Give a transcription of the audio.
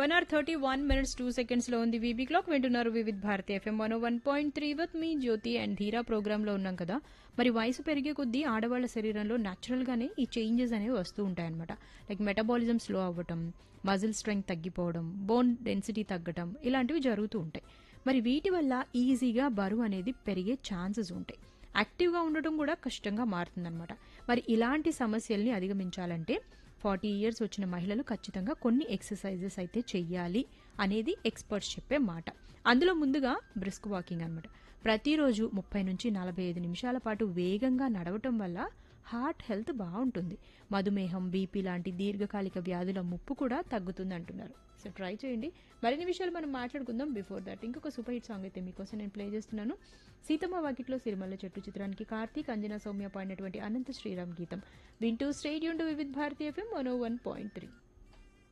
one hour thirty one minutes two seconds లో ఉంది VB clock వింటున్నారు Vividh Bharati FM one one point three with మీ Jyothi and Dheera programme లో ఉన్నాం కదా మరి వయసు పెరిగే కొద్దీ ఆడవాళ్ళ శరీరంలో న్యాచురల్ గానే ఈ చేంజెస్ అనేవి వస్తూ ఉంటాయన్నమాట లైక్ మెటబాలిజం స్లో అవ్వటం మజిల్ స్ట్రెంగ్త్ తగ్గిపోవడం బోన్ డెన్సిటీ తగ్గటం ఇలాంటివి జరుగుతూ ఉంటాయి మరి వీటి వల్ల ఈజీగా బరువు అనేది పెరిగే ఛాన్సెస్ ఉంటాయి యాక్టివ్గా ఉండటం కూడా కష్టంగా మారుతుందన్నమాట మరి ఇలాంటి సమస్యల్ని అధిగమించాలంటే ఫార్టీ ఇయర్స్ వచ్చిన మహిళలు ఖచ్చితంగా కొన్ని ఎక్సర్సైజెస్ అయితే చెయ్యాలి అనేది ఎక్స్పర్ట్స్ చెప్పే మాట అందులో ముందుగా బ్రిస్క్ వాకింగ్ అనమాట ప్రతిరోజు ముప్పై నుంచి నలభై ఐదు నిమిషాల పాటు వేగంగా నడవటం వల్ల హార్ట్ హెల్త్ బాగుంటుంది మధుమేహం బీపీ లాంటి దీర్ఘకాలిక వ్యాధుల ముప్పు కూడా తగ్గుతుంది అంటున్నారు సో ట్రై చేయండి మరిన్ని విషయాలు మనం మాట్లాడుకుందాం బిఫోర్ దట్ ఇంకొక సూపర్ హిట్ సాంగ్ అయితే మీకోసం నేను ప్లే చేస్తున్నాను సీతమ్మ వాకిట్లో సిరిమల్ల చెట్టు చిత్రానికి కార్తీక్ అంజనా సౌమ్య పాడినటువంటి అనంత శ్రీరామ్ గీతం వింటూ stay tuned to Vividh Bharati FM one one point three